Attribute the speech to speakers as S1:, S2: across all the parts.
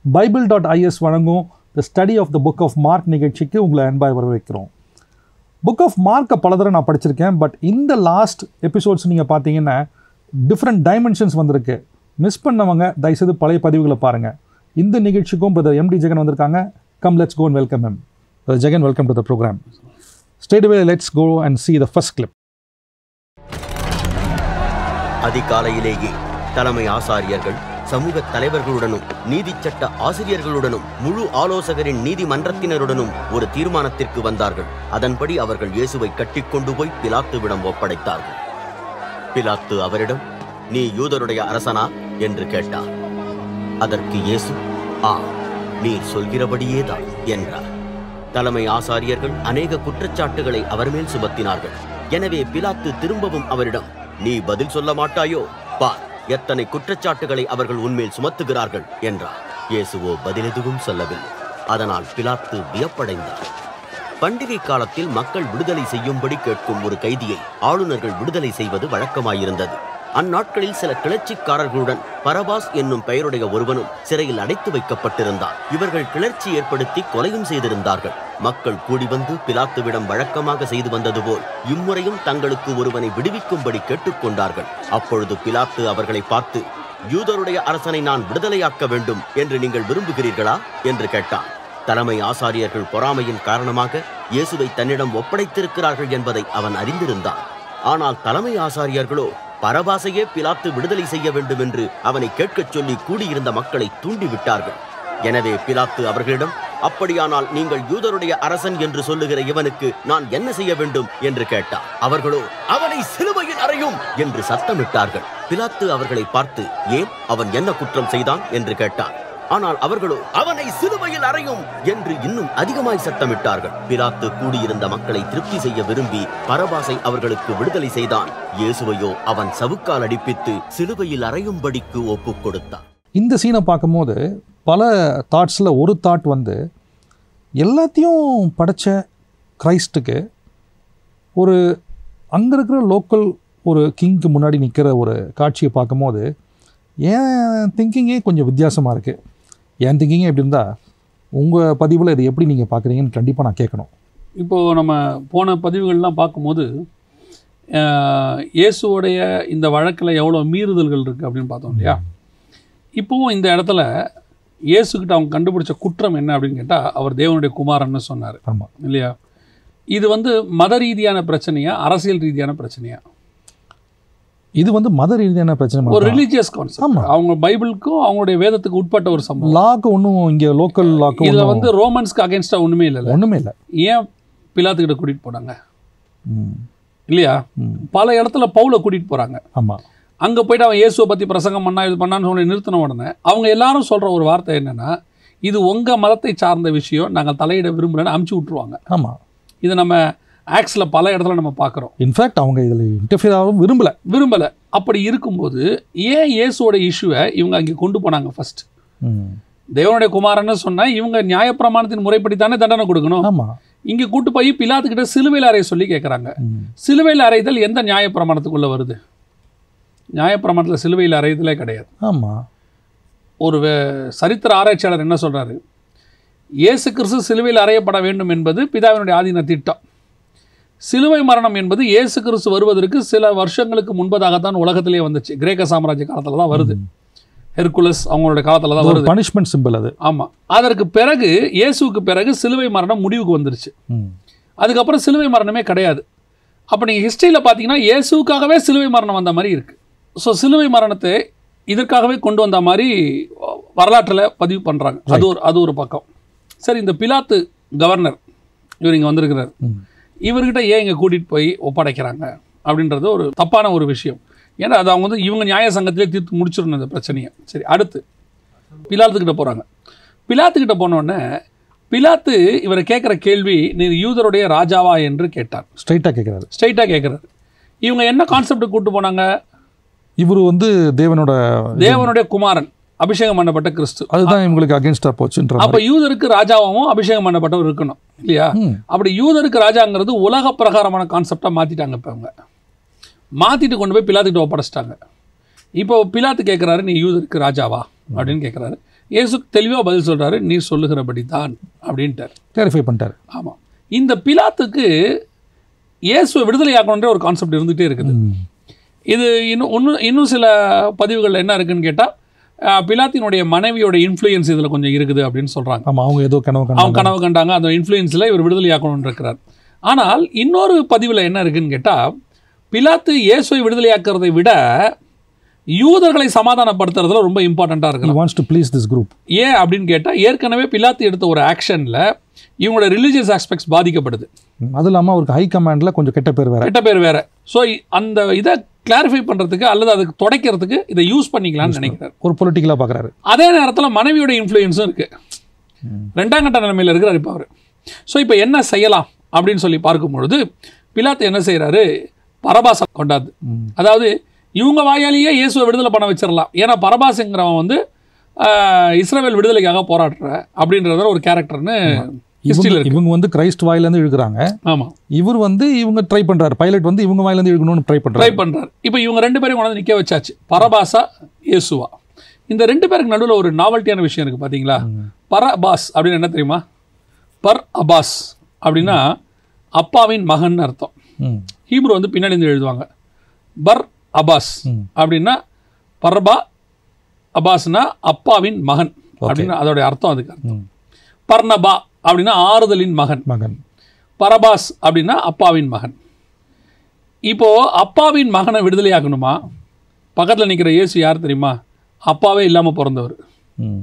S1: Bible dot is வழங்கும் the study of the book of Mark நிகழ்ச்சிக்கு உங்களை அன்பாய் வரவேற்கிறோம் புக் ஆஃப் மார்க்கை பல தடவை நான் படிச்சிருக்கேன் பட் இந்த லாஸ்ட் எபிசோட்ஸ் நீங்கள் பார்த்தீங்கன்னா டிஃப்ரெண்ட் டைமென்ஷன்ஸ் வந்திருக்கு மிஸ் பண்ணவங்க தயவுசெய்து பழைய பதிவுகளை பாருங்கள் இந்த நிகழ்ச்சிக்கும் பிரதர் எம்டி ஜெகன் வந்திருக்காங்க come let's go and welcome M Jegan welcome to the program straightaway let's go and see the first clip
S2: அதிகாலையிலேயே தலைமை ஆசாரியர்கள் சமூக தலைவர்களுடனும் நீதிச்சட்ட ஆசிரியர்களுடனும் முழு ஆலோசகரின் நீதிமன்றத்தினருடனும் ஒரு தீர்மானத்திற்கு வந்தார்கள் அதன்படி அவர்கள் இயேசுவை கட்டிக்கொண்டு போய் பிலாத்துவிடம் ஒப்படைத்தார்கள் பிலாத்து அவரிடம் நீ யூதருடைய அரசனா என்று கேட்டார் அதற்கு இயேசு ஆ நீர் சொல்கிறபடியேதான் என்றார் தலைமை ஆசாரியர்கள் அநேக குற்றச்சாட்டுகளை அவர் மேல் சுமத்தினார்கள் எனவே பிலாத்து திரும்பவும் அவரிடம் நீ பதில் சொல்ல மாட்டாயோ பார் எத்தனை குற்றச்சாட்டுகளை அவர்கள் உன்மேல் சுமத்துகிறார்கள் என்றார் இயேசுவோ பதில் எதுவும் சொல்லவில்லை அதனால் பிலாத்து வியப்படைந்தார் பண்டிகை காலத்தில் மக்கள் விடுதலை செய்யும்படி கேட்கும் ஒரு கைதியை ஆளுநர்கள் விடுதலை செய்வது வழக்கமாயிருந்தது அந்நாட்களில் சில கிளர்ச்சிக்காரர்களுடன் பரபாஸ் என்னும் பெயருடைய ஒருவனும் சிறையில் அடைத்து வைக்கப்பட்டிருந்தார் இவர்கள் கிளர்ச்சி ஏற்படுத்தி கொலையும் செய்திருந்தார்கள் மக்கள் கூடி வந்து பிலாத்துவிடம் வழக்கமாக செய்து வந்தது போல் இம்முறையும் தங்களுக்கு ஒருவனை விடுவிக்கும்படி கேட்டுக்கொண்டார்கள் அப்பொழுது பிலாத்து அவர்களை பார்த்து யூதருடைய அரசனை நான் விடுதலையாக்க வேண்டும் என்று நீங்கள் விரும்புகிறீர்களா என்று கேட்டான் தலைமை ஆசாரியர்கள் பொறாமையின் காரணமாக இயேசுவை தன்னிடம் ஒப்படைத்திருக்கிறார்கள் என்பதை அவன் அறிந்திருந்தான் ஆனால் தலைமை ஆசாரியர்களோ பரபாசையே பிலாத்து விடுதலை செய்ய வேண்டும் என்று அவனை கேட்கச் சொல்லி கூடியிருந்த மக்களை தூண்டிவிட்டார்கள் எனவே பிலாத்து அவர்களிடம் அப்படியானால் நீங்கள் யூதருடைய அரசன் என்று சொல்லுகிற இவனுக்கு நான் என்ன செய்ய வேண்டும் என்று கேட்டார் அவர்களோ அவனை சிலுவையில் அறையும் என்று சத்தமிட்டார்கள் பிலாத்து அவர்களை பார்த்து ஏன் அவன் என்ன குற்றம் செய்தான் என்று கேட்டார் ஆனால் அவர்களோ அவனை சிலுவையில் அறையும் என்று இன்னும் அதிகமாய் சத்தமிட்டார்கள் பிலாத்து கூடியிருந்த மக்களை திருப்தி செய்ய விரும்பி பரபாசை அவர்களுக்கு விடுதலை செய்தான் இயேசுவையோ அவன் சவுக்கால் அடிப்பித்து சிலுவையில் அறையும்படிக்கு ஒப்புக் கொடுத்தான்
S1: இந்த சீனை பார்க்கும்போது பல தாட்ஸில் ஒரு தாட் வந்து எல்லாத்தையும் படைச்ச கிரைஸ்ட்டுக்கு ஒரு அங்கே இருக்கிற லோக்கல் ஒரு கிங்க்கு முன்னாடி நிற்கிற ஒரு காட்சியை பார்க்கும்போது என் திங்கிங்கே கொஞ்சம் வித்தியாசமாக இருக்குது என் திங்கிங்கே எப்படி இருந்தால் உங்கள் பதிவில் இது எப்படி நீங்கள் பார்க்குறீங்கன்னு கண்டிப்பாக நான் கேட்கணும்
S3: இப்போது நம்ம போன பதிவுகள்லாம் பார்க்கும்போது அஹ், இயேசுவோடைய இந்த வழக்கில் எவ்வளோ மீறுதல்கள் இருக்குது அப்படின்னு பார்த்தோம் இல்லையா இப்போவும் இந்த இடத்துல இயேசுக்கிட்ட அவங்க கண்டுபிடிச்ச குற்றம் என்ன அப்படின்னு கேட்டால் அவர் தேவனுடைய குமாரன்னு சொன்னார்
S1: ஆமாம்
S3: இல்லையா இது வந்து மத ரீதியான பிரச்சனையா அரசியல் ரீதியான பிரச்சனையா
S1: இது வந்து மத ரீதியான பிரச்சனை
S3: ஒரு
S1: மட்டும்
S3: ரிலீஜியஸ் கான்செப்ட்
S1: ஆமா.
S3: அவங்க பைபிளுக்கும் அவங்களுடைய வேதத்துக்கு உட்பட்ட ஒரு சம்பவம்
S1: லாக்கு ஒன்றும் இங்கே லோக்கல் லாக்கு
S3: இதுல வந்து ரோமன்ஸ்க்கு அகேன்ஸ்டாக ஒண்ணுமே இல்லைல்ல
S1: ஒன்றுமே இல்லை
S3: ஏன் பிலாத்துக்கிட்ட கூட்டிட்டு போனாங்க
S1: ம்
S3: இல்லையா
S1: ம்
S3: பல இடத்துல பவுலை கூட்டிட்டு போறாங்க
S1: ஆமாம்
S3: அங்க போயிட்டு அவன் இயேசுவை பத்தி பிரசங்கம் பண்ணா இது பண்ணான்னு சொல்லி நிறுத்தின உடனே அவங்க எல்லாரும் சொல்ற ஒரு வார்த்தை என்னன்னா இது உங்க மதத்தை சார்ந்த விஷயம் நாங்கள் தலையிட விரும்புகிறேன்னு அமுச்சு விட்டுருவாங்க
S1: ஆமாம்
S3: இது நம்ம ஆக்ஸில் பல இடத்துல நம்ம பார்க்குறோம்
S1: இன்ஃபேக்ட் அவங்க இதில் இன்டர்ஃபியர் ஆகவும் விரும்பலை
S3: விரும்பலை அப்படி இருக்கும்போது ஏன் இயேசுவோட இஷ்யூவை இவங்க அங்கே கொண்டு போனாங்க ஃபர்ஸ்ட்
S1: ம்
S3: தேவனுடைய குமாரன்னு சொன்னா இவங்க நியாயப்பிரமாணத்தின் முறைப்படி தானே தண்டனை கொடுக்கணும்
S1: ஆமாம்
S3: இங்கே கூட்டு போய் பிலாத்துக்கிட்ட சிலுவையில் அறைய சொல்லி கேட்குறாங்க
S1: ம்
S3: சிலுவையில் அறைதல் எந்த நியாயப்பிரமாணத்துக்குள்ள வருது நியாயப்பிரமாணத்தில் சிலுவையில் அறையதலே கிடையாது
S1: ஆமாம்
S3: ஒரு வே- சரித்திர ஆராய்ச்சியாளர் என்ன சொல்றாரு இயேசு கிறிஸ்து சிலுவையில் அறையப்பட வேண்டும் என்பது பிதாவினுடைய ஆதீன திட்டம் சிலுவை மரணம் என்பது இயேசு கிறிஸ்து வருவதற்கு சில வருஷங்களுக்கு முன்பதாகத்தான் உலகத்திலே வந்துச்சு கிரேக்க சாம்ராஜ்ய காலத்தில் தான் வருது ஹெர்குலஸ் அவங்களோட காலத்தில் தான்
S1: ஒரு
S3: வருது
S1: பனிஷ்மெண்ட் சிம்பிள் அது
S3: ஆமாம் அதற்கு பிறகு இயேசுவுக்கு பிறகு சிலுவை மரணம் முடிவுக்கு வந்துருச்சு
S1: ம்
S3: அதுக்கப்புறம் சிலுவை மரணமே கிடையாது அப்போ நீங்கள் ஹிஸ்ட்ரியில் பார்த்தீங்கன்னா இயேசுவுக்காகவே சிலுவை மரணம் வந்த மாதிரி இருக்குது ஸோ சிலுவை மரணத்தை இதற்காகவே கொண்டு வந்த மாதிரி வரலாற்றில் பதிவு பண்ணுறாங்க அது ஒரு அது ஒரு பக்கம் சரி இந்த பிலாத்து கவர்னர் இவர் இங்கே வந்திருக்கிறார்
S1: ம்
S3: இவர்கிட்ட ஏன் இங்கே கூட்டிகிட்டு போய் ஒப்படைக்கிறாங்க அப்படின்றது ஒரு தப்பான ஒரு விஷயம் ஏன்னா அது அவங்க வந்து இவங்க நியாய சங்கத்திலே தீர்த்து முடிச்சிடணும் இந்த பிரச்சனையை சரி அடுத்து பிலாத்துக்கிட்ட போகிறாங்க பிலாத்துக்கிட்ட போனோடனே பிலாத்து இவரை கேட்குற கேள்வி நீர் யூதருடைய ராஜாவா என்று கேட்டார்
S1: ஸ்ட்ரைட்டாக கேட்குறாரு
S3: ஸ்ட்ரைட்டாக கேட்குறாரு இவங்க என்ன கான்செப்ட் கூட்டு போனாங்க
S1: இவர் வந்து தேவனோட
S3: தேவனுடைய குமாரன் அபிஷேகம் பண்ணப்பட்ட கிறிஸ்து
S1: அதுதான் இவங்களுக்கு அகேன்ஸ்டாக போச்சுன்ற
S3: அப்ப யூதருக்கு ராஜாவும் அபிஷேகம் பண்ணப்பட்டவர் இருக்கணும் இல்லையா
S1: ம்.
S3: அப்படி யூதருக்கு ராஜாங்கிறது உலக பிரகாரமான கான்செப்டா மாத்திட்டாங்க இப்ப அவங்க மாத்திட்டு கொண்டு போய் பிலாத்துக்கிட்ட ஒப்படைச்சிட்டாங்க இப்போ பிலாத்து கேட்குறாரு நீ யூதருக்கு ராஜாவா அப்படின்னு கேட்குறாரு இயேசு தெளிவாக பதில் சொல்றாரு நீ சொல்லுகிறபடி தான் அப்படின்ட்டார்
S1: கிளாரிஃபை பண்ணிட்டாரு
S3: ஆமாம் இந்த பிலாத்துக்கு இயேசுவை விடுதலையாக்கணுன்ற ஒரு கான்செப்ட் இருந்துகிட்டே இருக்குது
S1: ம்.
S3: இது இன்னும் இன்னும் இன்னும் சில பதிவுகள் என்ன இருக்குன்னு கேட்டால் பிலாத்தினுடைய மனைவியோட இன்ஃப்ளூயன்ஸ் இதில் கொஞ்சம் இருக்குது அப்படின்னு சொல்கிறாங்க
S1: ஆமா அவங்க ஏதோ கனவு
S3: அவங்க
S1: கண்டாங்க
S3: கனவு கண்டாங்க அந்த இன்ஃப்ளூயன்ஸில் இவர் விடுதலையாக்கணும்னு இருக்கிறார் ஆனால் இன்னொரு பதிவில் என்ன இருக்குன்னு கேட்டால் பிலாத்து இயேசுவை விடுதலையாக்குறதை விட யூதர்களை சமாதானப்படுத்துறதுல ரொம்ப இம்பார்ட்டண்ட்டாக
S1: he
S3: இருக்கலாம்
S1: wants to please this group
S3: ஏன் அப்படின்னு கேட்டால் ஏற்கனவே பிலாத்து எடுத்த ஒரு ஆக்ஷனில் இவங்களோட ரிலீஜியஸ் ஆஸ்பெக்ட்ஸ் பாதிக்கப்படுது
S1: ம். அது இல்லாம அவருக்கு ஹை கமாண்ட்ல கொஞ்சம் கெட்ட பேர் வேற
S3: கெட்ட பேர் வேற ஸோ அந்த இதை கிளாரிஃபை பண்ணுறதுக்கு அல்லது அதுக்கு துடைக்கிறதுக்கு இதை யூஸ் பண்ணிக்கலாம்னு நினைக்கிறார்
S1: ஒரு பொலிட்டிக்கலா பாக்குறாரு
S3: அதே நேரத்தில் மனைவியோட இன்ஃப்ளூயன்ஸும் இருக்கு ரெண்டாம் கட்ட நிலைமையில் இருக்கிறார் இப்போ அவர் ஸோ இப்போ என்ன செய்யலாம் அப்படின்னு சொல்லி பார்க்கும் பொழுது பிலாத்து என்ன செய்கிறாரு பரபாச கொண்டாது அதாவது இவங்க வாயாலேயே இயேசுவை விடுதலை பண்ண வச்சிடலாம் ஏன்னா பரபாசுங்கிறவன் வந்து ஆஹ், இஸ்ரவேல் விடுதலைக்காக போராடுற அப்படின்றத ஒரு கேரக்டர்னு ஹிஸ்ட்ரியில்
S1: இவங்க
S3: இருக்கு
S1: இவங்க வந்து கிரைஸ்ட் வாயில இருந்து இழுக்கிறாங்க
S3: ஆமாம்
S1: இவர் வந்து இவங்க ட்ரை பண்றாரு பைலட் வந்து இவங்க வாயில இருந்து இழுக்கணும்னு ட்ரை
S3: ட்ரை
S1: பண்றாரு
S3: பண்றாரு இப்போ இவங்க ரெண்டு பேரும் கொண்டாந்து நிக்க வச்சாச்சு பரபாசா இயேசுவா இந்த ரெண்டு பேருக்கு நடுவில் ஒரு நாவல்ட்டியான விஷயம் இருக்கு பாத்தீங்களா பரபாஸ் அப்படின்னு என்ன தெரியுமா பர் அபாஸ் அப்படின்னா அப்பாவின் மகன் அர்த்தம்
S1: ம்.
S3: ஹீப்ரு வந்து பின்னாடி இருந்து எழுதுவாங்க பர் அபாஸ்
S1: ம்.
S3: அப்படின்னா பர்பா அபாஸ்னா அப்பாவின் மகன் அப்படின்னு அதோடைய அர்த்தம் அதுக்கு அர்த்தம்
S1: ம்.
S3: பர்னபா அப்படின்னா ஆறுதலின் மகன்
S1: மகன்
S3: பரபாஸ் அப்படின்னா அப்பாவின் மகன் இப்போ அப்பாவின் மகனை விடுதலையாக்கணுமா பக்கத்தில் நிற்கிற இயேசு யார் தெரியுமா அப்பாவே இல்லாமல் பிறந்தவர்
S1: ம்.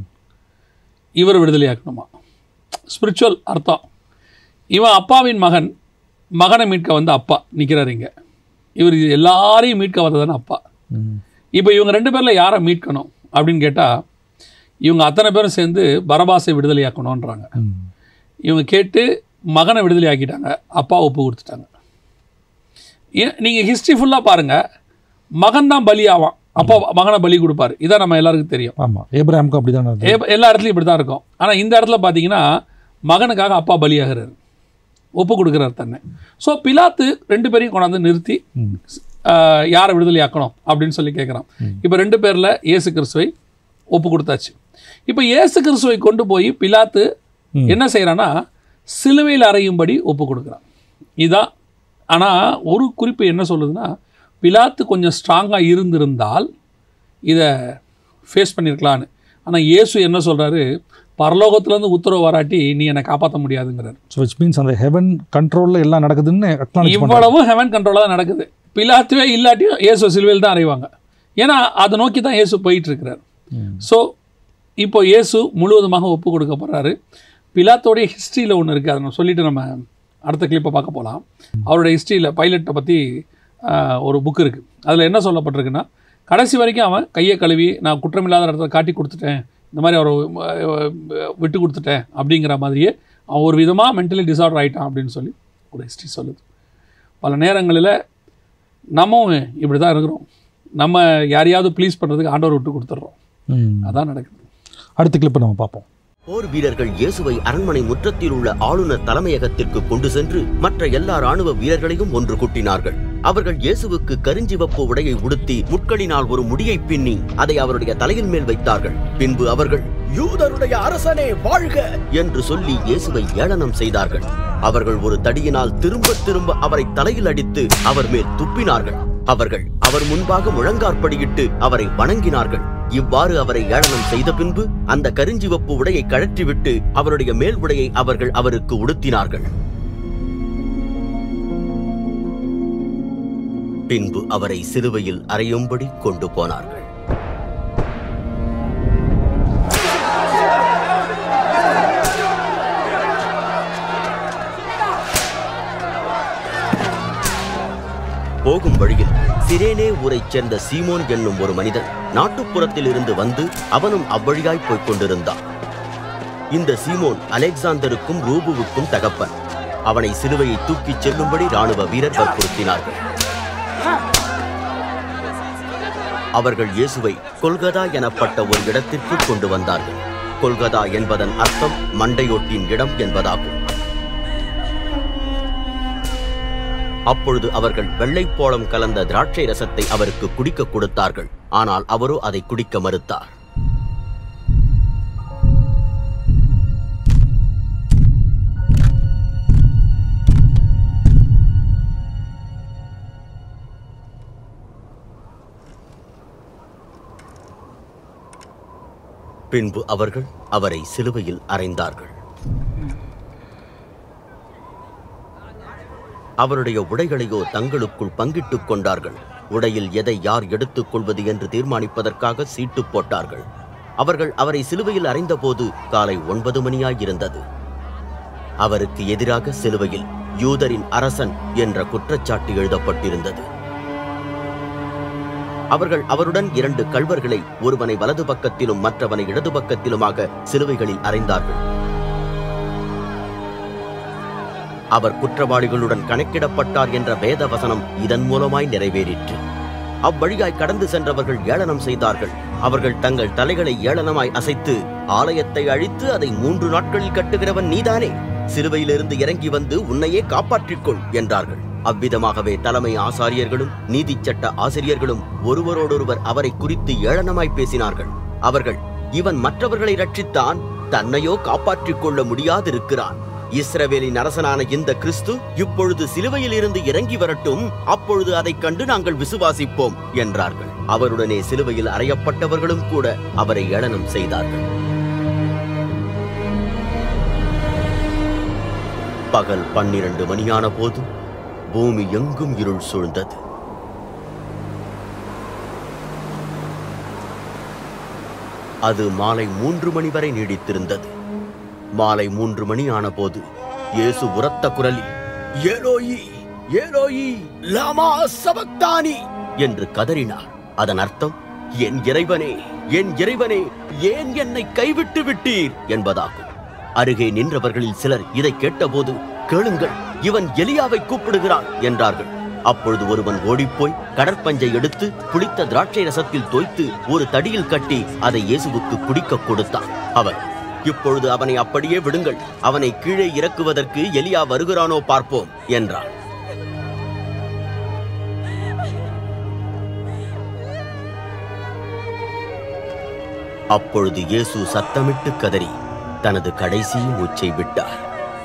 S3: இவர் விடுதலையாக்கணுமா ஸ்பிரிச்சுவல் அர்த்தம் இவன் அப்பாவின் மகன் மகனை மீட்க வந்த அப்பா நிற்கிறார் இங்க இவர் இது எல்லாரையும் மீட்க வந்ததானே அப்பா
S1: ம்.
S3: இப்போ இவங்க ரெண்டு பேரில் யாரை மீட்கணும் அப்படின்னு கேட்டால் இவங்க அத்தனை பேரும் சேர்ந்து பரபாசை விடுதலையாக்கணுன்றாங்க
S1: ம்.
S3: இவங்க கேட்டு மகனை விடுதலை ஆக்கிட்டாங்க அப்பா ஒப்பு கொடுத்துட்டாங்க ஏன் நீங்கள் ஹிஸ்ட்ரி ஃபுல்லாக பாருங்கள் மகன் தான் பலி ஆவான் அப்பா மகனை பலி கொடுப்பாரு இதான் நம்ம எல்லாருக்கும் தெரியும்
S1: ஆமா ஏப்ரஹாமுக்கு அப்படிதான் நடந்தது.
S3: ஏ- எல்லா இடத்துலையும் இப்படி தான் இருக்கும் ஆனால் இந்த இடத்துல பார்த்தீங்கன்னா மகனுக்காக அப்பா பலியாகிறாரு ஒப்பு கொடுக்குறாரு தன்னை ஸோ பிலாத்து ரெண்டு பேரையும் கொண்டாந்து நிறுத்தி
S1: ம்.
S3: ஆஹ், யாரை விடுதலை ஆக்கணும் அப்படின்னு சொல்லி கேட்குறான் இப்போ ரெண்டு பேரில் இயேசு கிறிஸ்துவை ஒப்பு கொடுத்தாச்சு இப்போ இயேசு கிறிஸ்துவை கொண்டு போய் பிலாத்து
S1: ம்.
S3: என்ன செய்கிறான்னா சிலுவையில் அறையும்படி ஒப்பு கொடுக்குறான் இதான் ஆனால் ஒரு குறிப்பு என்ன சொல்லுதுன்னா பிலாத்து கொஞ்சம் ஸ்ட்ராங்காக இருந்திருந்தால் இதை ஃபேஸ் பண்ணியிருக்கலான்னு ஆனால் இயேசு என்ன சொல்கிறாரு பரலோகத்துலேருந்து உத்தரவு வராட்டி நீ என்னை காப்பாற்ற முடியாதுங்கிறார்
S1: So which means அந்த ஹெவன் கண்ட்ரோல்ல எல்லாம் நடக்குதுன்னு acknowledge பண்றாரு.
S3: இவ்வளவும் ஹெவன் கண்ட்ரோலாக தான் நடக்குது பிலாத்துவே இல்லாட்டியும் இயேசு சிலுவையில் தான் அறைவாங்க ஏன்னா அதை நோக்கி தான் இயேசு போயிட்டு இருக்கிறார்
S1: ம்.
S3: ஸோ இப்போ இயேசு முழுவதுமாக ஒப்பு கொடுக்க போறாரு பிலாத்தோடைய ஹிஸ்ட்ரியில் ஒன்று இருக்குது அதை நம்ம சொல்லிட்டு நம்ம அடுத்த கிளிப்பை பார்க்க போகலாம் அவருடைய ஹிஸ்ட்ரியில் பைலட்டை பற்றி ஒரு புக் இருக்குது அதில் என்ன சொல்லப்பட்டிருக்குன்னா கடைசி வரைக்கும் அவன் கையை கழுவி நான் குற்றமில்லாத இடத்துல காட்டி கொடுத்துட்டேன் இந்த மாதிரி அவரை அஹ், விட்டு கொடுத்துட்டேன் அப்படிங்கிற மாதிரியே அவன் ஒரு விதமாக மென்டலி டிசார்டர் ஆயிட்டான் அப்படின்னு சொல்லி ஒரு ஹிஸ்ட்ரி சொல்லுது பல நேரங்களில் நம்மவும் இப்படி தான் இருக்கிறோம் நம்ம யாரையாவது ப்ளீஸ் பண்ணுறதுக்கு ஆண்டவர் விட்டு கொடுத்துட்றோம்
S1: ம்.
S3: அதான் நடக்குது
S1: அடுத்த கிளிப்பை நம்ம பார்ப்போம்
S2: போர் வீரர்கள் இயேசுவை அரண்மனை முற்றத்தில் உள்ள ஆளுநர் தலைமையகத்திற்கு கொண்டு சென்று மற்ற எல்லா ராணுவ வீரர்களையும் ஒன்று கூட்டினார்கள் அவர்கள் இயேசுவுக்கு கருஞ்சிவப்பு உடையை உடுத்தி முட்களினால் ஒரு முடியை பின்னி அதை அவருடைய தலையின் மேல் வைத்தார்கள் பின்பு அவர்கள் யூதருடைய அரசனே வாழ்க என்று சொல்லி இயேசுவை ஏளனம் செய்தார்கள் அவர்கள் ஒரு தடியினால் திரும்ப திரும்ப அவரை தலையில் அடித்து அவர் மேல் துப்பினார்கள் அவர்கள் அவர் முன்பாக முழங்காற்படியிட்டு அவரை வணங்கினார்கள் இவ்வாறு அவரை ஏளனம் செய்த பின்பு அந்த கருஞ்சிவப்பு உடையை கழற்றிவிட்டு அவருடைய மேல் உடையை அவர்கள் அவருக்கு உடுத்தினார்கள் பின்பு அவரை சிலுவையில் அறையும்படி கொண்டு போனார்கள் போகும் வழியில் சிரேனே ஊரைச் சேர்ந்த சீமோன் என்னும் ஒரு மனிதன் நாட்டுப்புறத்தில் இருந்து வந்து அவனும் அவ்வழியாய் போய்க் கொண்டிருந்தான் இந்த சீமோன் அலெக்சாந்தருக்கும் ரூபுவுக்கும் தகப்பன் அவனை சிலுவையை தூக்கிச் செல்லும்படி ராணுவ வீரர் வற்புறுத்தினார்கள் அவர்கள் இயேசுவை கொல்கதா எனப்பட்ட ஒரு இடத்திற்கு கொண்டு வந்தார்கள் கொல்கதா என்பதன் அர்த்தம் மண்டையோட்டின் இடம் என்பதாகும் அப்பொழுது அவர்கள் வெள்ளைப்போளம் கலந்த திராட்சை ரசத்தை அவருக்கு குடிக்க கொடுத்தார்கள் ஆனால் அவரோ அதை குடிக்க மறுத்தார் பின்பு அவர்கள் அவரை சிலுவையில் அறைந்தார்கள் அவருடைய உடைகளையோ தங்களுக்குள் பங்கிட்டுக் கொண்டார்கள் உடையில் எதை யார் எடுத்துக் கொள்வது என்று தீர்மானிப்பதற்காக சீட்டு போட்டார்கள் அவர்கள் அவரை சிலுவையில் அறைந்தபோது காலை ஒன்பது மணியாயிருந்தது அவருக்கு எதிராக சிலுவையில் யூதரின் அரசன் என்ற குற்றச்சாட்டு எழுதப்பட்டிருந்தது அவர்கள் அவருடன் இரண்டு கள்வர்களை ஒருவனை வலது பக்கத்திலும் மற்றவனை இடது பக்கத்திலுமாக சிலுவைகளில் அறைந்தார்கள் அவர் குற்றவாளிகளுடன் கணக்கிடப்பட்டார் என்ற வேத வசனம் இதன் மூலமாய் நிறைவேறிற்று அவ்வழியாய் கடந்து சென்றவர்கள் ஏளனம் செய்தார்கள் அவர்கள் தங்கள் தலைகளை ஏளனமாய் அசைத்து ஆலயத்தை அழித்து அதை மூன்று நாட்களில் கட்டுகிறவன் நீதானே சிலுவையிலிருந்து இறங்கி வந்து உன்னையே காப்பாற்றிக் கொள் என்றார்கள் அவ்விதமாகவே தலைமை ஆசாரியர்களும் நீதிச்சட்ட ஆசிரியர்களும் ஒருவரோடொருவர் அவரை குறித்து ஏளனமாய் பேசினார்கள் அவர்கள் இவன் மற்றவர்களை ரட்சித்தான் தன்னையோ காப்பாற்றிக் கொள்ள முடியாதிருக்கிறான் இஸ்ரவேலின் அரசனான இந்த கிறிஸ்து இப்பொழுது சிலுவையில் இருந்து இறங்கி வரட்டும் அப்பொழுது அதைக் கண்டு நாங்கள் விசுவாசிப்போம் என்றார்கள் அவருடனே சிலுவையில் அறையப்பட்டவர்களும் கூட அவரை ஏளனம் செய்தார்கள் பகல் பன்னிரண்டு மணியான போது பூமி எங்கும் இருள் சூழ்ந்தது அது மாலை மூன்று மணி வரை நீடித்திருந்தது மாலை மூன்று மணி ஆன போது இயேசு உரத்த குரலில் ஏலோயி ஏலோயி லாமா சபக்தானி என்று கதறினார் அதன் அர்த்தம் என் இறைவனே என் இறைவனே ஏன் என்னை கைவிட்டு விட்டீர் என்பதாகும் அருகே நின்றவர்களில் சிலர் இதை கேட்டபோது கேளுங்கள் இவன் எலியாவை கூப்பிடுகிறான் என்றார்கள் அப்பொழுது ஒருவன் ஓடிப்போய் கடற்பஞ்சை எடுத்து புளித்த திராட்சை ரசத்தில் தோய்த்து ஒரு தடியில் கட்டி அதை இயேசுவுக்கு குடிக்க கொடுத்தான் அவர் இப்பொழுது அவனை அப்படியே விடுங்கள் அவனை கீழே இறக்குவதற்கு எலியா வருகிறானோ பார்ப்போம் என்றார் அப்பொழுது இயேசு சத்தமிட்டு கதறி தனது கடைசி மூச்சை விட்டார்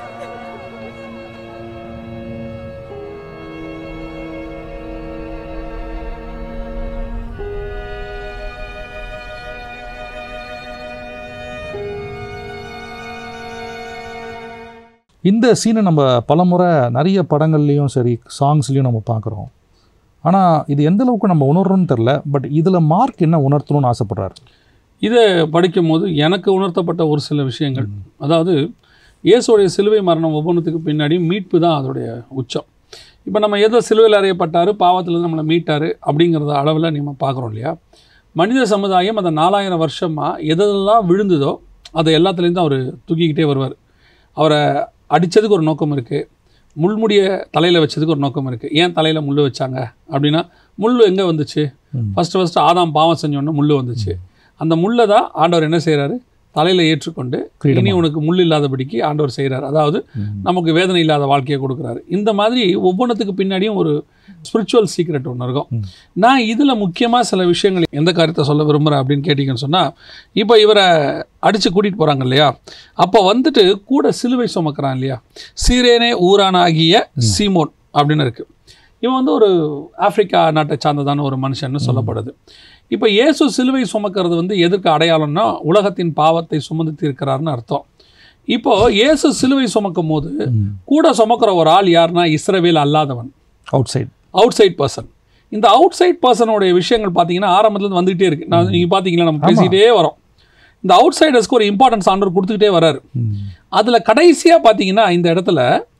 S1: இந்த சீனை நம்ம பலமுறை நிறைய படங்கள்லேயும் சரி சாங்ஸ்லேயும் நம்ம பார்க்குறோம் ஆனால் இது எந்த அளவுக்கு நம்ம உணர்றோம்னு தெரில பட் இதில் மார்க் என்ன உணர்த்தணும்னு ஆசைப்படுறாரு
S3: இதை படிக்கும்போது எனக்கு உணர்த்தப்பட்ட ஒரு சில விஷயங்கள் அதாவது இயேசுடைய சிலுவை மரணம் ஒவ்வொன்றுத்துக்கு பின்னாடி மீட்பு தான் அதோடைய உச்சம் இப்போ நம்ம ஏதோ சிலுவையில் அறையப்பட்டார் பாவத்தில் நம்மளை மீட்டார் அப்படிங்கிறத அளவில் நம்ம பார்க்குறோம் இல்லையா மனித சமுதாயம் அந்த நாலாயிரம் வருஷமாக எதெல்லாம் விழுந்ததோ அதை எல்லாத்துலேருந்து அவர் தூக்கிக்கிட்டே வருவார் அவரை அடித்ததுக்கு ஒரு நோக்கம் இருக்குது முள்முடிய தலையில் வச்சதுக்கு ஒரு நோக்கம் இருக்குது ஏன் தலையில் முள் வச்சாங்க அப்படின்னா முள் எங்கே வந்துச்சு ஃபஸ்ட்டு ஃபஸ்ட்டு ஆதாம் பாவம் செஞ்சோடனே முள் வந்துச்சு அந்த முள்ளை தான் ஆண்டவர் என்ன செய்கிறாரு தலையில் ஏற்றுக்கொண்டு இனி உனக்கு முள் இல்லாதபடிக்கு ஆண்டவர் செய்கிறார் அதாவது நமக்கு வேதனை இல்லாத வாழ்க்கையை கொடுக்குறாரு இந்த மாதிரி ஒவ்வொன்றுத்துக்கு பின்னாடியும் ஒரு ஸ்பிரிச்சுவல் சீக்ரெட் ஒன்று இருக்கும் நான் இதில் முக்கியமாக சில விஷயங்கள் எந்த காரியத்தை சொல்ல விரும்புகிறேன் அப்படின்னு கேட்டிங்கன்னு சொன்னால் இப்போ இவரை அடித்து கூட்டிகிட்டு போகிறாங்க இல்லையா அப்போ வந்துட்டு கூட சிலுவை சுமக்கிறான் இல்லையா சீரேனே ஊரானாகிய சீமோன் அப்படின்னு இருக்குது இவன் வந்து ஒரு ஆப்பிரிக்கா நாட்டை சார்ந்ததான ஒரு மனுஷன்னு சொல்லப்படுது இப்போ இயேசு சிலுவை சுமக்கிறது வந்து எதற்கு அடையாளம்னா உலகத்தின் பாவத்தை சுமந்து தீர்க்கிறார்னு அர்த்தம் இப்போ இயேசு சிலுவை சுமக்கும் போது கூட சுமக்கிற ஒரு ஆள் யாருன்னா இஸ்ரவேல் அல்லாதவன்
S1: outside
S3: outside person இந்த அவுட் சைட் பர்சனுடைய விஷயங்கள் பார்த்தீங்கன்னா ஆரம்பத்துலேருந்து வந்துகிட்டே இருக்கு நான் நீங்கள் பார்த்தீங்களா நம்ம பேசிக்கிட்டே வரோம் இந்த அவுட் சைடர்ஸ்க்கு ஒரு இம்பார்ட்டன்ஸ் ஆண்டவர் கொடுத்துக்கிட்டே வராரு அதில் கடைசியாக பார்த்தீங்கன்னா இந்த இடத்துல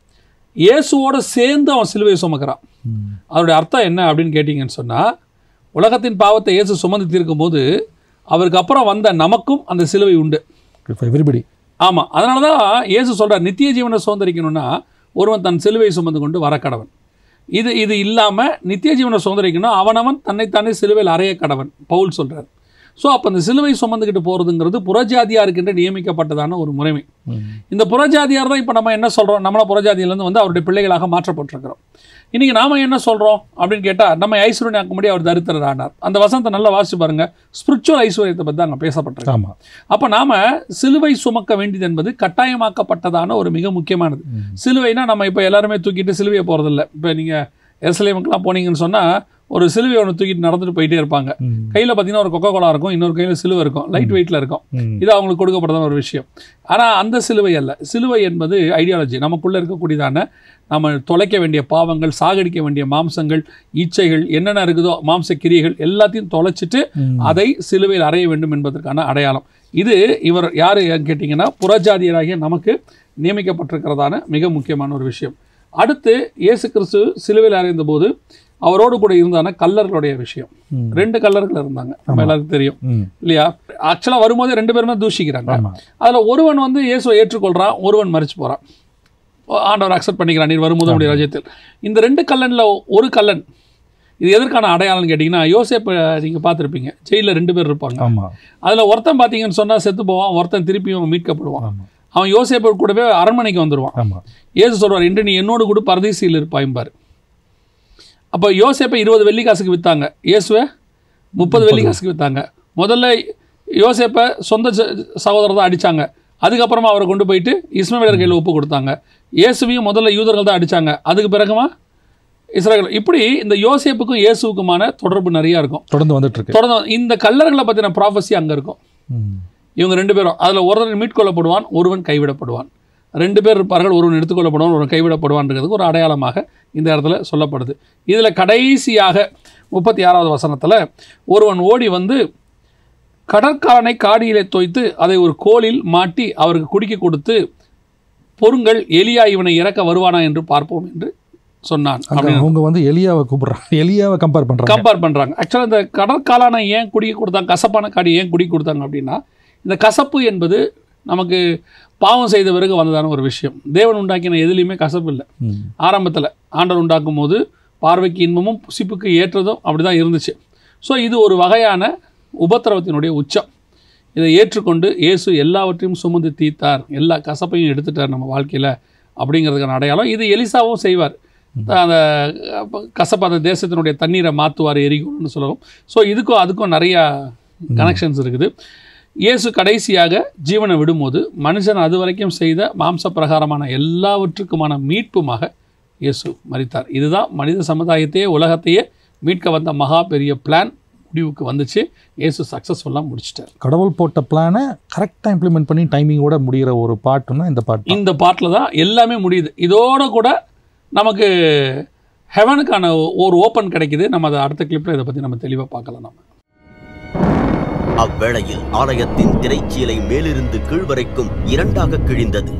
S3: இயேசுவோட சேர்ந்து அவன் சிலுவையை சுமக்கிறான் அதோடைய அர்த்தம் என்ன அப்படின்னு கேட்டிங்கன்னு சொன்னால் உலகத்தின் பாவத்தை இயேசு சுமந்து தீர்க்கும் போது அவருக்கு அப்புறம் வந்த நமக்கும் அந்த சிலுவை உண்டு
S1: எவ்ரிபடி
S3: ஆமாம் அதனால தான் இயேசு சொல்கிறார் நித்திய ஜீவனை சுதந்திரிக்கணும்னா ஒருவன் தன் சிலுவை சுமந்து கொண்டு வர கடவன் இது இது இல்லாமல் நித்திய ஜீவனை சுதந்திரிக்கணும் அவனவன் தன்னைத்தானே சிலுவையில் அறைய கடவன் பவுல் சொல்கிறார் ஸோ அப்போ அந்த சிலுவை சுமந்துக்கிட்டு போகிறதுங்கிறது புறஜாதியாக இருக்கின்ற நியமிக்கப்பட்டதான ஒரு முறைமை இந்த புறஜாதியார் தான் இப்போ நம்ம என்ன சொல்கிறோம் நம்மள புறஜாதியிலேருந்து வந்து அவருடைய பிள்ளைகளாக மாற்றப்பட்டிருக்கிறோம் இன்றைக்கி நாம என்ன சொல்கிறோம் அப்படின்னு கேட்டால் நம்ம ஐஸ்வர்யாக்கும்படி அவர் தரித்திரர் ஆனார் அந்த வசனத்தை நல்லா வாசிச்சு பாருங்க ஸ்பிரிச்சுவல் ஐஸ்வர்யத்தை பற்றி அங்கே பேசப்பட்டிருக்கு
S1: ஆமாம்
S3: அப்போ நாம சிலுவை சுமக்க வேண்டியது என்பது கட்டாயமாக்கப்பட்டதான ஒரு மிக முக்கியமானது சிலுவைனா நம்ம இப்போ எல்லாருமே தூக்கிட்டு சிலுவையை போகிறதில்ல இப்போ நீங்கள் எருசலேமுக்கெல்லாம் போனீங்கன்னு சொன்னால் ஒரு சிலுவை ஒன்று தூக்கிட்டு நடந்துட்டு போயிட்டே இருப்பாங்க
S1: ம்.
S3: கையில் பார்த்தீங்கன்னா ஒரு கொக்கோ கோலா இருக்கும் இன்னொரு கையில் சிலுவை இருக்கும் லைட் வெயிட்டில் இருக்கும்
S1: ம்.
S3: இது அவங்களுக்கு கொடுக்கப்பட்டதான ஒரு விஷயம் ஆனால் அந்த சிலுவை அல்ல சிலுவை என்பது ஐடியாலஜி நமக்குள்ளே இருக்கக்கூடியதான நம்ம தொலைக்க வேண்டிய பாவங்கள் சாகடிக்க வேண்டிய மாம்சங்கள் இச்சைகள் என்னென்ன இருக்குதோ மாம்ச கிரியைகள் எல்லாத்தையும் தொலைச்சிட்டு
S1: ம்.
S3: அதை சிலுவையில் அறைய வேண்டும் என்பதற்கான அடையாளம் இது இவர் யார் கேட்டிங்கன்னா புறஜாதியராகிய நமக்கு நியமிக்கப்பட்டிருக்கிறதான மிக முக்கியமான ஒரு விஷயம் அடுத்து இயேசு கிறிஸ்து சிலுவையில் அறைந்த போது அவரோடு கூட இருந்தான கல்லர்களுடைய விஷயம்
S1: ம்.
S3: ரெண்டு கல்லர்கள் இருந்தாங்க நம்ம எல்லாருக்கும் தெரியும்
S1: ம்.
S3: இல்லையா ஆக்சுவலாக வரும்போது ரெண்டு பேருமே தூஷிக்கிறாங்க
S1: ஆமா
S3: அதில் ஒருவன் வந்து இயேசுவை ஏற்றுக்கொள்கிறான் ஒருவன் மறிச்சு போகிறான் ஆண்டவர் அக்செப்ட் பண்ணிக்கிறான் நீர் வரும்போது உடைய ராஜ்யத்தில் இந்த ரெண்டு கல்லனில் ஒரு கல்லன் இது எதற்கான அடையாளம்னு கேட்டிங்கன்னா யோசேப்பை நீங்கள் பார்த்துருப்பீங்க ஜெயிலில் ரெண்டு பேர் இருப்பாங்க
S1: ஆமா
S3: அதில் ஒருத்தன் பார்த்தீங்கன்னு சொன்னால் செத்து போவான் ஒருத்தன் திருப்பியும் மீட்கப்படுவான்
S1: ஆமா
S3: அவன் யோசேப்பு கூடவே அரண்மனைக்கு வந்துடுவான்
S1: ஆமா
S3: இயேசு சொல்வார் இன்று நீ என்னோடு கூட பரதேசியில் இருப்பாய்ம்பார் அப்போ யோசேப்பை இருபது வெள்ளி காசுக்கு விற்றாங்க இயேசுவை முப்பது வெள்ளி காசுக்கு விற்றாங்க முதல்ல யோசேப்பை சொந்த ச- சகோதரர் தான் அடித்தாங்க அதுக்கப்புறமா அவரை கொண்டு போயிட்டு இஸ்மவேலர் கையில் ஒப்பு கொடுத்தாங்க இயேசுவையும் முதல்ல யூதர்கள் தான் அடித்தாங்க அதுக்கு பிறகுமா இஸ்ரேல் இப்படி இந்த யோசேப்புக்கும் இயேசுவுக்குமான தொடர்பு நிறையா இருக்கும்
S1: தொடர்ந்து வந்துட்டு இருக்கு
S3: தொடர்ந்து இந்த கல்லர்களை பற்றின ப்ராஃபஸி அங்கே இருக்கும்
S1: ம்.
S3: இவங்க ரெண்டு பேரும் அதில் ஒருவன் மீட்கொள்ளப்படுவான் ஒருவன் கைவிடப்படுவான் ரெண்டு பேர் இருப்பார்கள் ஒருவன் எடுத்துக்கொள்ளப்படுவான் ஒருவன் கைவிடப்படுவான்றதுக்கு ஒரு அடையாளமாக இந்த இடத்துல சொல்லப்படுது இதில் கடைசியாக முப்பத்தி ஆறாவது வசனத்தில் ஒருவன் ஓடி வந்து கடற்காரனை காடியிலே தோய்த்து அதை ஒரு கோலில் மாட்டி அவருக்கு குடிக்க கொடுத்து பொருங்கள் எலியா இவனை இறக்க வருவானா என்று பார்ப்போம் என்று சொன்னான்
S1: அங்க
S3: அப்படின்னு
S1: அவங்க வந்து எலியாவை கூப்பிடுறாங்க எலியாவை கம்பேர் பண்றாங்க
S3: கம்பேர் பண்ணுறாங்க ஆக்சுவலாக இந்த கடற்காலானை ஏன் குடிக்க கொடுத்தாங்க கசப்பான காடி ஏன் குடிக்க கொடுத்தாங்க அப்படின்னா இந்த கசப்பு என்பது நமக்கு பாவம் செய்த பிறகு வந்ததான ஒரு விஷயம் தேவன் உண்டாக்கின எதுலேயுமே கசப்பு இல்லை
S1: ம்.
S3: ஆரம்பத்தில் ஆண்டவர் உண்டாக்கும் போது பார்வைக்கு இன்பமும் புசிப்புக்கு ஏற்றதும் அப்படி தான் இருந்துச்சு ஸோ இது ஒரு வகையான உபத்திரவத்தினுடைய உச்சம் இதை ஏற்றுக்கொண்டு இயேசு எல்லாவற்றையும் சுமந்து தீர்த்தார் எல்லா கசப்பையும் எடுத்துட்டார் நம்ம வாழ்க்கையில் அப்படிங்கிறதுக்கான அடையாளம் இது எலிசாவும் செய்வார் அந்த அஹ், கசப்பு அந்த தேசத்தினுடைய தண்ணீரை மாற்றுவார் எரிகும்னு சொல்லுவோம் ஸோ இதுக்கும் அதுக்கும் நிறையா கனெக்ஷன்ஸ் இருக்குது இயேசு கடைசியாக ஜீவனை விடும்போது மனுஷன் அது வரைக்கும் செய்த மாம்ச பிரகாரமான எல்லாவற்றுக்குமான மீட்புமாக இயேசு மரித்தார் இதுதான் மனித சமுதாயத்தையே உலகத்தையே மீட்க வந்த மகா பெரிய பிளான் முடிவுக்கு வந்துச்சு இயேசு சக்ஸஸ்ஃபுல்லாக முடிச்சிட்டார்
S1: கடவுள் போட்ட பிளானை கரெக்டாக இம்ப்ளிமெண்ட் பண்ணி டைமிங்கோட முடிகிற ஒரு பாட்டுன்னா இந்த பாட்டு
S3: இந்த பாட்டில் தான் எல்லாமே முடியுது இதோட கூட நமக்கு ஹெவனுக்கான ஒரு ஓப்பன் கிடைக்குது நம்ம அதை அடுத்த கிளிப்பில் இதை பற்றி நம்ம தெளிவாக பார்க்கலாம் நம்ம
S2: அவ்வேளையில் ஆலயத்தின் திரைச்சீலை மேலிருந்து கீழ்வரைக்கும் இரண்டாக கிழிந்தது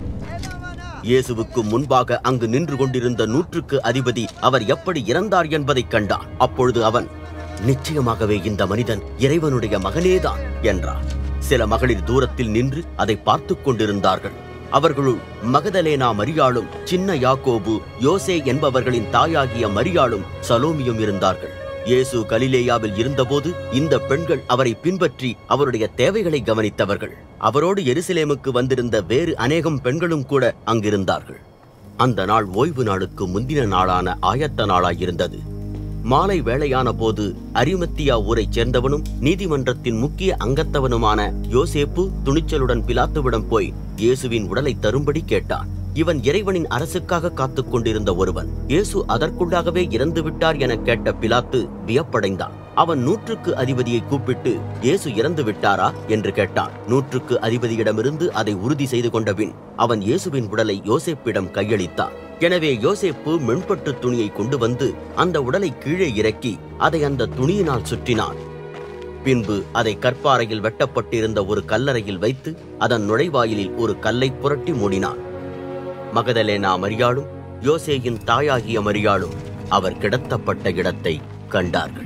S2: இயேசுவுக்கு முன்பாக அங்கு நின்று கொண்டிருந்த நூற்றுக்கு அதிபதி அவர் எப்படி இறந்தார் என்பதைக் கண்டான் அப்பொழுது அவன் நிச்சயமாகவே இந்த மனிதன் இறைவனுடைய மகனேதான் என்றார் சில மகளிர் தூரத்தில் நின்று அதை பார்த்துக் கொண்டிருந்தார்கள் அவர்களுள் மகதலேனா மரியாளும் சின்ன யாக்கோபு யோசே என்பவர்களின் தாயாகிய மரியாளும் சலோமியும் இருந்தார்கள் இயேசு கலிலேயாவில் இருந்தபோது இந்த பெண்கள் அவரை பின்பற்றி அவருடைய தேவைகளை கவனித்தவர்கள் அவரோடு எருசலேமுக்கு வந்திருந்த வேறு அநேகம் பெண்களும் கூட அங்கிருந்தார்கள் அந்த நாள் ஓய்வு நாளுக்கு முந்தின நாளான ஆயத்த நாளாயிருந்தது மாலை வேளையான போது அரிமத்தியா ஊரைச் சேர்ந்தவனும் நீதிமன்றத்தின் முக்கிய அங்கத்தவனுமான யோசேப்பு துணிச்சலுடன் பிலாத்துவிடம் போய் இயேசுவின் உடலை தரும்படி கேட்டான் இவன் இறைவனின் அரசுக்காக காத்துக் கொண்டிருந்த ஒருவன் இயேசு அதற்குள்ளாகவே இறந்து விட்டார் என கேட்ட பிலாத்து வியப்படைந்தான் அவன் நூற்றுக்கு அதிபதியை கூப்பிட்டு இயேசு இறந்து விட்டாரா என்று கேட்டான் நூற்றுக்கு அதிபதியிடமிருந்து அதை உறுதி செய்து கொண்டபின் அவன் இயேசுவின் உடலை யோசேப்பிடம் கையளித்தான் எனவே யோசேப்பு மென்பட்டு துணியை கொண்டு வந்து அந்த உடலை கீழே இறக்கி அதை அந்த துணியினால் சுற்றினான் பின்பு அதை கற்பாறையில் வெட்டப்பட்டிருந்த ஒரு கல்லறையில் வைத்து அதன் நுழைவாயிலில் ஒரு கல்லை புரட்டி மூடினான் மகதலேனா மரியாளும் யோசேயின் தாயாகிய மரியாளும் அவர் கிடத்தப்பட்ட இடத்தை கண்டார்கள்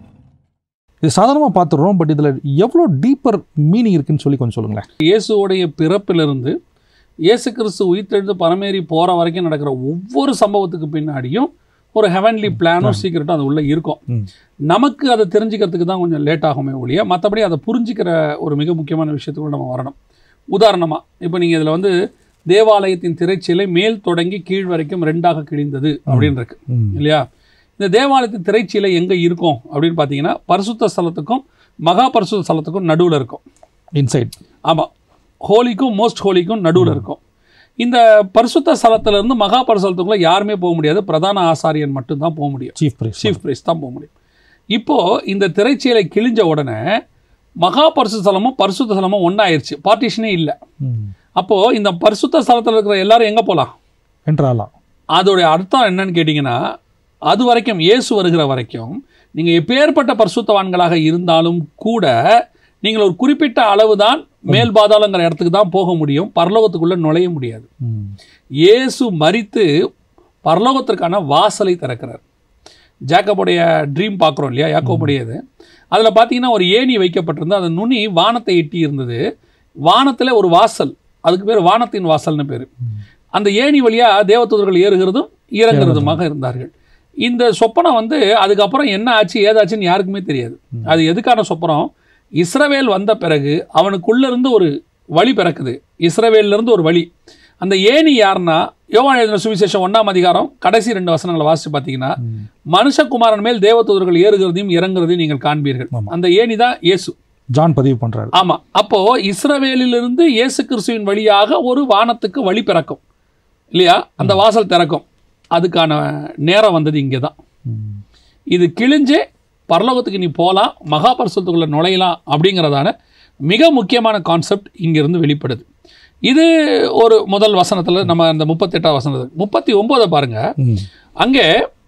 S1: இது சாதாரணமாக பார்த்துடுறோம் பட் இதில் எவ்வளோ டீப்பர் மீனிங் இருக்குன்னு சொல்லி கொஞ்சம் சொல்லுங்களேன்
S3: இயேசுவோடைய பிறப்பிலிருந்து இயேசு கிறிஸ்து உயிர்த்தெழுந்து பரமேறி போகிற வரைக்கும் நடக்கிற ஒவ்வொரு சம்பவத்துக்கு பின்னாடியும் ஒரு ஹெவன்லி பிளானும் சீக்கிரட்டும் அது உள்ளே இருக்கும்
S1: ம்.
S3: நமக்கு அதை தெரிஞ்சுக்கிறதுக்கு தான் கொஞ்சம் லேட் ஆகுமே ஒழிய மற்றபடி அதை புரிஞ்சுக்கிற ஒரு மிக முக்கியமான விஷயத்துக்குள்ள நம்ம வரணும் உதாரணமாக இப்போ நீங்கள் இதில் வந்து தேவாலயத்தின் திரைச்சீலை மேல் தொடங்கி கீழ் வரைக்கும் ரெண்டாக கிழிந்தது அப்படின்னு இருக்கு
S1: ம்.
S3: இல்லையா இந்த தேவாலயத்தின் திரைச்சீலை எங்கே இருக்கும் அப்படின்னு பார்த்தீங்கன்னா பரிசுத்த ஸ்தலத்துக்கும் மகா பரிசுத்த ஸ்தலத்துக்கும் நடுவில் இருக்கும்
S1: இன்சைட்
S3: ஆமாம் ஹோலிக்கும் மோஸ்ட் ஹோலிக்கும் நடுவில் இருக்கும் இந்த பரிசுத்த ஸ்தலத்துல இருந்து மகா பரிசுத்தத்துக்குள்ள யாருமே போக முடியாது பிரதான ஆசாரியன் மட்டும்தான் போக முடியும்
S1: சீஃப் பிரைஸ்
S3: சீஃப் பிரைஸ் தான் போக முடியும் இப்போ இந்த திரைச்சீலை கிழிஞ்ச உடனே மகா பரிசுத்த ஸ்தலமும் பரிசுத்த ஸ்தலமும் ஒன்றாயிருச்சு பார்ட்டிஷனே இல்லை அப்போ இந்த பரிசுத்த ஸ்தலத்தில் இருக்கிற எல்லாரும் எங்கே போகலாம்
S1: என்றாலாம்
S3: அதோடைய அர்த்தம் என்னன்னு கேட்டிங்கன்னா அது வரைக்கும் இயேசு வருகிற வரைக்கும் நீங்கள் எப்பேற்பட்ட பரிசுத்தவான்களாக இருந்தாலும் கூட நீங்கள் ஒரு குறிப்பிட்ட அளவு தான் மேல் பாதாளங்கிற இடத்துக்கு தான் போக முடியும் பரலோகத்துக்குள்ளே நுழைய முடியாது
S1: ம்.
S3: இயேசு மரித்து பரலோகத்திற்கான வாசலை திறக்கிறார் ஜாக்கபுடைய ட்ரீம் பார்க்குறோம் இல்லையா யாக்கோபுடையது அதில் பார்த்தீங்கன்னா ஒரு ஏணி வைக்கப்பட்டிருந்தது அந்த நுனி வானத்தை எட்டி இருந்தது வானத்தில் ஒரு வாசல் அதுக்கு பேர் வானத்தின் வாசல்னு பேர் அந்த ஏணி வழியாக தேவதூதர்கள் ஏறுகிறதும் இறங்குறதுமாக இருந்தார்கள் இந்த சொப்பனம் வந்து அதுக்கப்புறம் என்ன ஆச்சு ஏதாச்சுன்னு யாருக்குமே தெரியாது அது எதுக்கான சொப்பனம் இஸ்ரவேல் வந்த பிறகு அவனுக்குள்ள இருந்து ஒரு வழி பிறக்குது இஸ்ரவேல்ல இருந்து ஒரு வழி அந்த ஏணி யாருன்னா யோவான் எழுதின சுவிசேஷம் ஒன்றாம் அதிகாரம் கடைசி ரெண்டு வசனங்களை வாசிச்சு பார்த்தீங்கன்னா மனுஷகுமாரன் மேல் தேவதூதர்கள் ஏறுகிறதையும் இறங்குறதையும் நீங்கள் காண்பீர்கள்
S1: ஆமா.
S3: அந்த ஏணி தான் இயேசு
S1: ஜான் பதிவு பண்றாரு
S3: ஆமா அப்போ இஸ்ரவேலிலிருந்து இயேசு கிறிஸ்துவின் வழியாக ஒரு வானத்துக்கு வழி பிறக்கும் இல்லையா அந்த வாசல் திறக்கும் அதுக்கான நேரம் வந்தது இங்கே தான்
S1: ம்.
S3: இது கிழிஞ்சே பரலோகத்துக்கு நீ போகலாம் மகா பரிசுத்துக்குள்ள நுழையலாம் அப்படிங்கிறதான மிக முக்கியமான கான்செப்ட் இங்கிருந்து வெளிப்படுது இது ஒரு முதல் வசனத்தில் நம்ம அந்த முப்பத்தெட்டாம் வசனத்தில் முப்பத்தி ஒம்போதை பாருங்க
S1: ம்.
S3: அங்கே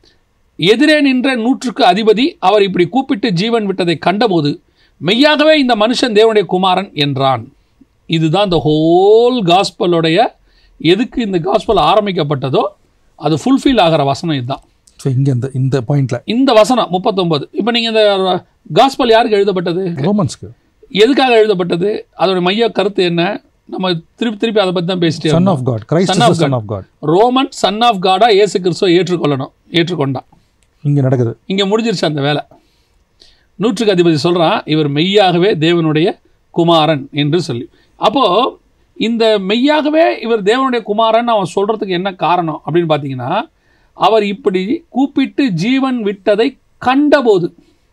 S3: எதிரே நின்ற நூற்றுக்கு அதிபதி அவர் இப்படி கூப்பிட்டு ஜீவன் விட்டதை கண்டபோது மெய்யாகவே இந்த மனுஷன் தேவனுடைய குமாரன் என்றான் இதுதான் இந்த ஹோல் காஸ்பலுடைய எதுக்கு இந்த காஸ்பல் ஆரம்பிக்கப்பட்டதோ அது ஃபுல்ஃபில் ஆகிற வசனம் இதுதான்
S1: ஸோ இங்க இந்த இந்த பாயிண்ட்ல
S3: இந்த வசனம் முப்பத்தொன்பது இப்போ நீங்கள் இந்த காஸ்பல் யாருக்கு எழுதப்பட்டது
S1: ரோமன்ஸ்க்கு
S3: எதுக்காக எழுதப்பட்டது அதோட மைய கருத்து என்ன நம்ம திருப்பி திருப்பி அதை பற்றி தான் பேசிட்டே
S1: சன்
S3: இருந்தோம்.
S1: Of God Christ
S3: Son of
S1: son of God
S3: Roman son of காடா இயேசு கிறிஸ்துவை ஏற்றுக்கொள்ளணும் ஏற்றுக்கொண்டான்
S1: இங்க நடக்குது
S3: இங்கே முடிஞ்சிருச்சு அந்த வேலை நூற்றுக்கு அதிபதி சொல்கிறான் இவர் மெய்யாகவே தேவனுடைய குமாரன் என்று சொல்லி அப்போது இந்த மெய்யாகவே இவர் தேவனுடைய குமாரன் அவன் சொல்கிறதுக்கு என்ன காரணம் அப்படின்னு பார்த்தீங்கன்னா அவர் இப்படி கூப்பிட்டு ஜீவன் விட்டதை கண்டபோது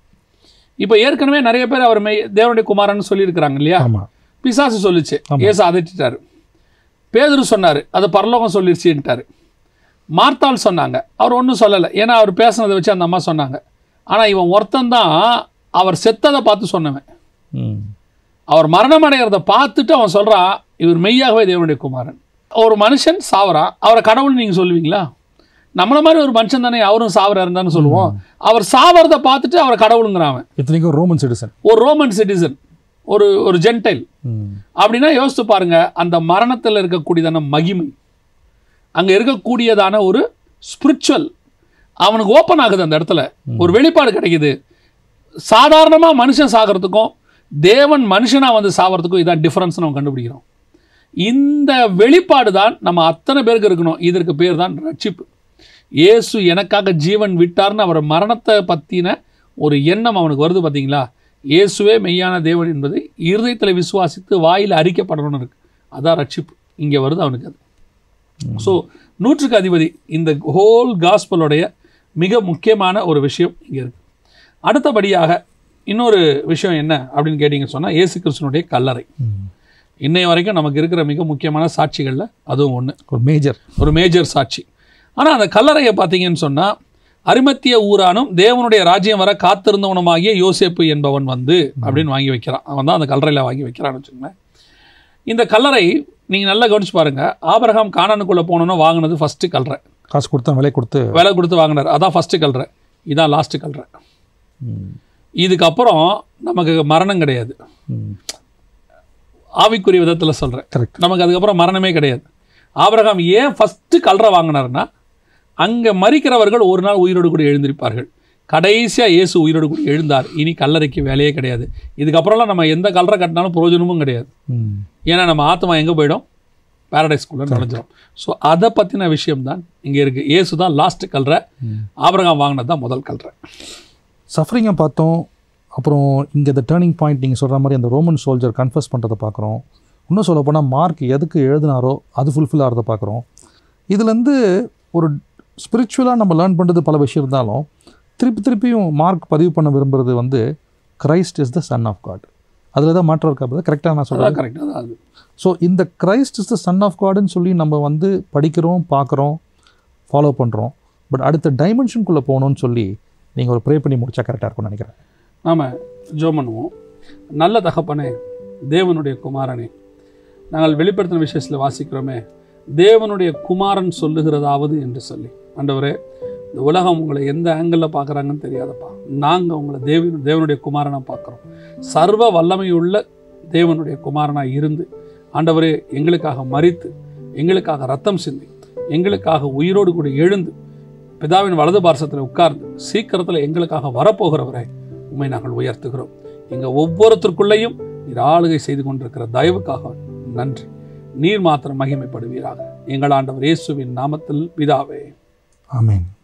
S3: இப்போ ஏற்கனவே நிறைய பேர் அவர் மெய் தேவனுடைய குமாரன் சொல்லியிருக்கிறாங்க இல்லையா
S1: ஆமா
S3: பிசாசு சொல்லுச்சு
S1: ஆமா.
S3: ஏசு அதட்டிட்டாரு பேதுரு சொன்னார் அது பரலோகம் சொல்லிருச்சுன்ட்டாரு மார்த்தாள் சொன்னாங்க அவர் ஒன்றும் சொல்லலை ஏன்னா அவர் பேசுனதை வச்சு அந்த அம்மா சொன்னாங்க ஆனால் இவன் ஒருத்தன் தான் அவர் செத்ததை பார்த்து சொன்னவன்
S1: ம்.
S3: அவர் மரணம் அடைகிறத பார்த்துட்டு அவன் சொல்கிறான் இவர் மெய்யாகவே தேவனுடைய குமாரன் ஒரு மனுஷன் சாவறான் அவரை கடவுள்னு நீங்கள் சொல்லுவீங்களா நம்மள மாதிரி ஒரு மனுஷன் தானே அவரும் சாவறாருன்னு தானே சொல்லுவோம் அவர் சாவறத பார்த்துட்டு அவர் கடவுளுங்கிறான் அவன்
S1: இத்தனைக்கும் ரோமன் சிட்டிசன்
S3: ஒரு ரோமன் சிட்டிசன் ஒரு ஒரு ஜென்டைல் அப்படின்னா யோசித்து பாருங்க அந்த மரணத்தில் இருக்கக்கூடியதான மகிமை அங்கே இருக்கக்கூடியதான ஒரு ஸ்பிரிச்சுவல் அவனுக்கு ஓப்பன் ஆகுது அந்த இடத்துல ஒரு வெளிப்பாடு கிடைக்குது சாதாரணமாக மனுஷன் சாகிறதுக்கும் தேவன் மனுஷனாக வந்து சாகிறதுக்கும் இதான் டிஃப்ரென்ஸ் நம்ம கண்டுபிடிக்கிறோம் இந்த வெளிப்பாடு தான் நம்ம அத்தனை பேருக்கு இருக்கணும் இதற்கு பேர் தான் ரட்சிப்பு இயேசு எனக்காக ஜீவன் விட்டார்னு அவர் மரணத்தை பற்றின ஒரு எண்ணம் அவனுக்கு வருது பார்த்தீங்களா இயேசுவே மெய்யான தேவன் என்பதை இருதயத்தில் விசுவாசித்து வாயில் அறிக்கப்படணும்னு இருக்கு அதான் ரட்சிப்பு இங்கே வருது அவனுக்கு அது ஸோ நூற்றுக்கு அதிபதி இந்த ஹோல் காஸ்பலுடைய மிக முக்கியமான ஒரு விஷயம் இங்கே இருக்கு அடுத்தபடியாக இன்னொரு விஷயம் என்ன அப்படின்னு கேட்டிங்க சொன்னால் இயேசு கிறிஸ்துனுடைய கல்லறை இன்னைய வரைக்கும் நமக்கு இருக்கிற மிக முக்கியமான சாட்சிகளில் அதுவும் ஒன்று
S1: ஒரு மேஜர்
S3: ஒரு மேஜர் சாட்சி ஆனால் அந்த கல்லறையை பார்த்தீங்கன்னு சொன்னால் அரிமத்திய ஊரானும் தேவனுடைய ராஜ்யம் வர காத்திருந்தவனுமாகிய யோசேப்பு என்பவன் வந்து அப்படின்னு வாங்கி வைக்கிறான் அவன் தான் அந்த கல்லறையில் வாங்கி வைக்கிறான்னு வச்சுக்கோங்களேன் இந்த கல்லறை நீங்கள் நல்லா கவனிச்சு பாருங்க ஆபிரகாம் கானானுக்குள்ளே போனோன்னு வாங்கினது ஃபஸ்ட்டு கல்லறை
S1: காசு கொடுத்தா விலை கொடுத்து
S3: விலை கொடுத்து வாங்கினார் அதான் ஃபஸ்ட்டு கல்லறை இதான் லாஸ்ட்டு கல்லறை இதுக்கப்புறம் நமக்கு மரணம் கிடையாது ஆவிக்குரிய விதத்தில் சொல்கிறேன்
S1: கரெக்ட்
S3: நமக்கு அதுக்கப்புறம் மரணமே கிடையாது ஆபிரகாம் ஏன் ஃபஸ்ட்டு கல்ற வாங்கினார்னா அங்கே மறிக்கிறவர்கள் ஒரு நாள் உயிரோடு கூட எழுந்திருப்பார்கள் கடைசியாக இயேசு உயிரோடு கூட எழுந்தார் இனி கல்லறைக்கு வேலையே கிடையாது இதுக்கப்புறம்லாம் நம்ம எந்த கல்லறை கட்டினாலும் பிரயோஜனமும் கிடையாது ஏன்னா நம்ம ஆத்மா எங்கே போயிடும் பேரடைஸ்குள்ளே நுழைஞ்சிடும் ஸோ அதை பற்றின விஷயம் தான் இங்கே இருக்குது இயேசு தான் லாஸ்ட் கல்ற ஆபிரகாம் வாங்கினது தான் முதல் கல்ற
S1: சஃபரிங்கை பார்த்தோம் அப்புறம் இங்கே இந்த டேர்னிங் பாயிண்ட் நீங்கள் சொல்கிற மாதிரி அந்த ரோமன் சோல்ஜர் கன்ஃபஸ் பண்ணுறதை பார்க்குறோம் இன்னும் சொல்ல போனால் மார்க் எதுக்கு எழுதினாரோ அது ஃபுல்ஃபில் ஆகிறத பார்க்குறோம் இதுலேருந்து ஒரு ஸ்பிரிச்சுவலாக நம்ம லேர்ன் பண்ணுறது பல விஷயம் இருந்தாலும் திருப்பி திருப்பியும் மார்க் பதிவு பண்ண விரும்புறது வந்து Christ is the son of God அதில் தான் மாற்றம் இருக்கா கரெக்டாக நான் சொல்கிறேன்
S3: அதான் கரெக்டாக தான் அது
S1: ஸோ இந்த Christ is the son of காட்னு சொல்லி நம்ம வந்து படிக்கிறோம் பார்க்குறோம் ஃபாலோ பண்ணுறோம் பட் அடுத்த டைமென்ஷனுக்குள்ளே போகணும்னு சொல்லி நீங்கள் ஒரு ப்ரே பண்ணி முடிச்சா கரெக்டாக இருக்கும்னு நினைக்கிறேன்
S3: நாம் ஜெபம் பண்ணுவோம் நல்ல தகப்பனே தேவனுடைய குமாரனே நாங்கள் வெளிப்படுத்தின விஷயத்தில் வாசிக்கிறோமே தேவனுடைய குமாரன் சொல்லுகிறதாவது என்று சொல்லி ஆண்டவரே இந்த உலகம் உங்களை எந்த ஆங்கிளில் பார்க்குறாங்கன்னு தெரியாதப்பா நாங்கள் உங்களை தேவ தேவனுடைய குமாரனை பார்க்குறோம் சர்வ வல்லமையுள்ள தேவனுடைய குமாரனாக இருந்து ஆண்டவரே எங்களுக்காக மறித்து எங்களுக்காக ரத்தம் சிந்தி எங்களுக்காக உயிரோடு கூட எழுந்து பிதாவின் வலது பார்சத்தில் உட்கார்ந்து சீக்கிரத்தில் எங்களுக்காக வரப்போகிறவரை உண்மை நாங்கள் உயர்த்துகிறோம் எங்கள் ஒவ்வொருத்தருக்குள்ளேயும் நீர் ஆளுகை செய்து கொண்டிருக்கிற தயவுக்காக நன்றி நீர் மாத்திரம் மகிமைப்படுவீராக எங்கள் ஆண்டவர் இயேசுவின் நாமத்தில் பிதாவே
S1: ஆமென்